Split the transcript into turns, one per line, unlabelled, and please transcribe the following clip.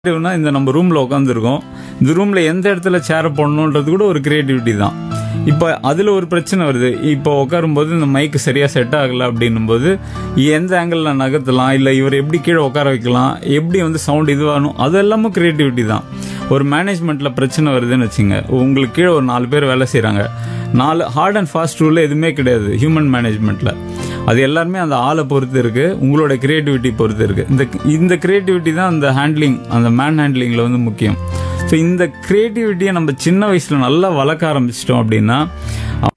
கிரியேட்டிவ்னா இந்த நம்ம ரூம்ல உட்காந்துருக்கோம் இந்த ரூம்ல எந்த இடத்துல சேர போடணுன்றது கூட ஒரு கிரியேட்டிவிட்டி தான் இப்போ அதுல ஒரு பிரச்சனை வருது இப்போ உட்காரும்போது இந்த மைக் சரியா செட் ஆகல அப்படின்னும் போது எந்த ஆங்கிள் நகர்த்தலாம் இல்ல இவர் எப்படி கீழே உட்கார வைக்கலாம் எப்படி வந்து சவுண்ட் இதுவாகணும் அது எல்லாமே கிரியேட்டிவிட்டி தான் ஒரு மேனேஜ்மெண்ட்ல பிரச்சனை வருதுன்னு வச்சுங்க உங்களுக்கு கீழே ஒரு நாலு பேர் வேலை செய்றாங்க நாலு ஹார்ட் அண்ட் ஃபாஸ்ட் ரூல் எதுவுமே கிடையாது ஹியூமன் மேனேஜ்மெண்ட்ல அது எல்லாருமே அந்த ஆளை பொறுத்து இருக்கு உங்களோட கிரியேட்டிவிட்டி பொறுத்து இருக்கு இந்த இந்த கிரியேட்டிவிட்டி தான் அந்த ஹேண்ட்லிங் அந்த மேன் ஹேண்ட்லிங்ல வந்து முக்கியம் ஸோ இந்த கிரியேட்டிவிட்டியை நம்ம சின்ன வயசுல நல்லா வளர்க்க ஆரம்பிச்சிட்டோம் அப்படின்னா